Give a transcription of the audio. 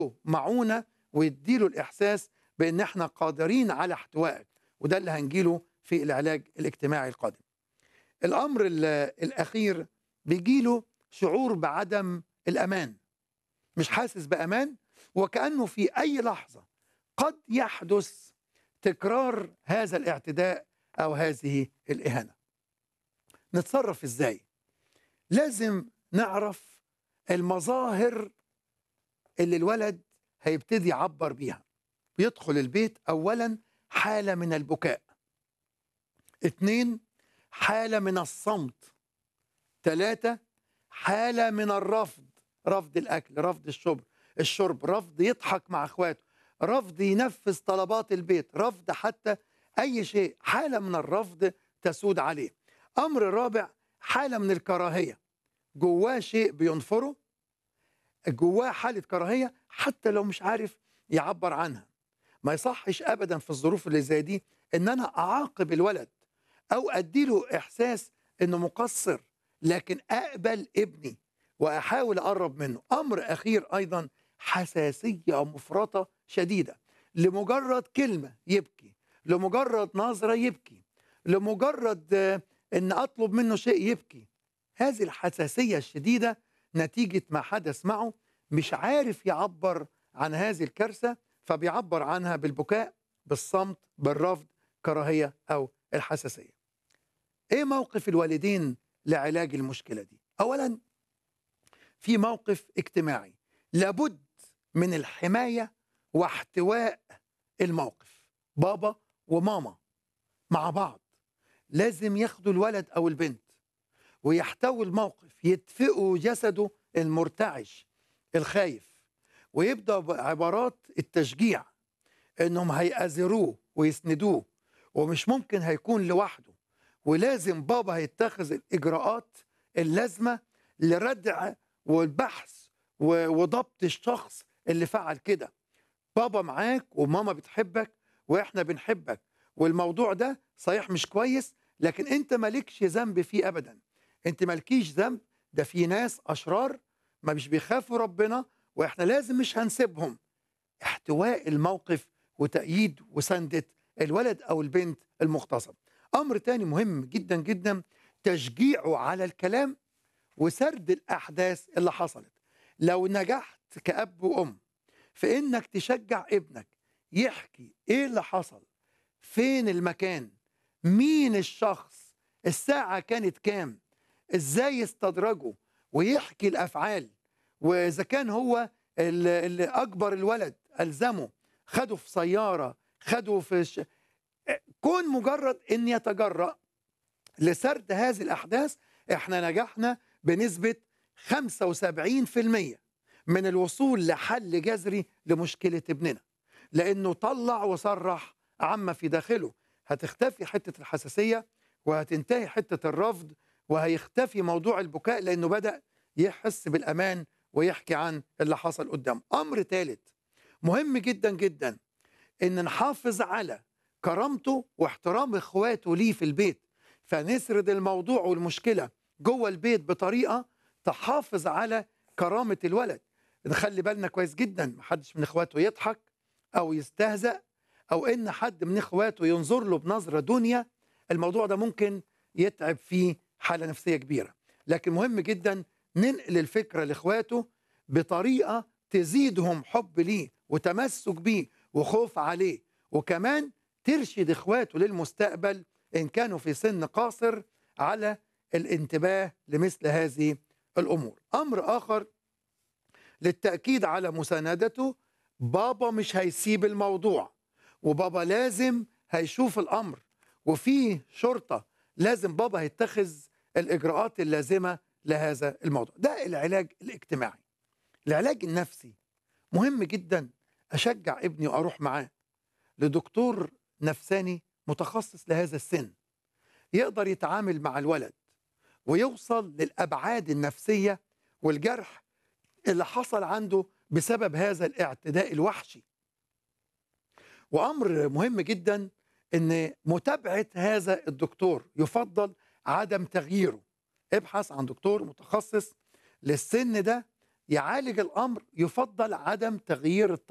معونه ويديله الاحساس بان احنا قادرين على احتوائك وده اللي هنجيله في العلاج الاجتماعي القادم. الامر ال- الاخير بيجيله شعور بعدم الامان مش حاسس بامان وكانه في اي لحظه قد يحدث تكرار هذا الاعتداء او هذه الاهانه. نتصرف ازاي؟ لازم نعرف المظاهر اللي الولد هيبتدي يعبر بيها بيدخل البيت اولا حاله من البكاء اثنين حاله من الصمت ثلاثه حاله من الرفض رفض الاكل رفض الشرب الشرب رفض يضحك مع اخواته رفض ينفذ طلبات البيت رفض حتى اي شيء حاله من الرفض تسود عليه امر رابع حاله من الكراهيه جواه شيء بينفره جواه حاله كراهيه حتى لو مش عارف يعبر عنها ما يصحش ابدا في الظروف اللي زي دي ان انا اعاقب الولد او اديله احساس انه مقصر لكن اقبل ابني واحاول اقرب منه امر اخير ايضا حساسيه مفرطه شديده لمجرد كلمه يبكي لمجرد نظره يبكي لمجرد آه، ان اطلب منه شيء يبكي هذه الحساسيه الشديده نتيجه ما حدث معه مش عارف يعبر عن هذه الكارثه فبيعبر عنها بالبكاء بالصمت بالرفض كراهيه او الحساسيه. ايه موقف الوالدين لعلاج المشكله دي؟ اولا في موقف اجتماعي لابد من الحمايه واحتواء الموقف بابا وماما مع بعض لازم ياخدوا الولد او البنت ويحتوي الموقف يدفئوا جسده المرتعش الخايف ويبدا بعبارات التشجيع انهم هيأزروه ويسندوه ومش ممكن هيكون لوحده ولازم بابا هيتخذ الاجراءات اللازمه لردع والبحث و- وضبط الشخص اللي فعل كده بابا معاك وماما بتحبك واحنا بنحبك والموضوع ده صحيح مش كويس لكن انت مالكش ذنب فيه ابدا انت مالكيش ذنب ده في ناس اشرار ما مش بيخافوا ربنا واحنا لازم مش هنسيبهم احتواء الموقف وتأييد وسندة الولد أو البنت المغتصب أمر تاني مهم جدا جدا تشجيعه على الكلام وسرد الأحداث اللي حصلت لو نجحت كأب وأم في إنك تشجع ابنك يحكي إيه اللي حصل فين المكان مين الشخص الساعة كانت كام إزاي استدرجه ويحكي الأفعال وإذا كان هو اللي اللي أكبر الولد ألزمه خده في سيارة خده في ش... كون مجرد أن يتجرأ لسرد هذه الأحداث احنا نجحنا بنسبة 75% من الوصول لحل جذري لمشكلة ابننا لأنه طلع وصرح عما في داخله هتختفي حتة الحساسية وهتنتهي حتة الرفض وهيختفي موضوع البكاء لأنه بدأ يحس بالأمان ويحكي عن اللي حصل قدامه أمر ثالث مهم جدا جدا ان نحافظ على كرامته واحترام اخواته ليه في البيت فنسرد الموضوع والمشكله جوه البيت بطريقه تحافظ على كرامه الولد نخلي بالنا كويس جدا محدش من اخواته يضحك او يستهزأ او ان حد من اخواته ينظر له بنظره دنيا الموضوع ده ممكن يتعب فيه حاله نفسيه كبيره لكن مهم جدا ننقل الفكره لاخواته بطريقه تزيدهم حب ليه وتمسك بيه وخوف عليه وكمان ترشد اخواته للمستقبل ان كانوا في سن قاصر على الانتباه لمثل هذه الامور. امر اخر للتاكيد على مساندته بابا مش هيسيب الموضوع وبابا لازم هيشوف الامر وفي شرطه لازم بابا هيتخذ الاجراءات اللازمه لهذا الموضوع. ده العلاج الاجتماعي. العلاج النفسي مهم جدا اشجع ابني واروح معاه لدكتور نفساني متخصص لهذا السن يقدر يتعامل مع الولد ويوصل للابعاد النفسيه والجرح اللي حصل عنده بسبب هذا الاعتداء الوحشي وامر مهم جدا ان متابعه هذا الدكتور يفضل عدم تغييره ابحث عن دكتور متخصص للسن ده يعالج الامر يفضل عدم تغيير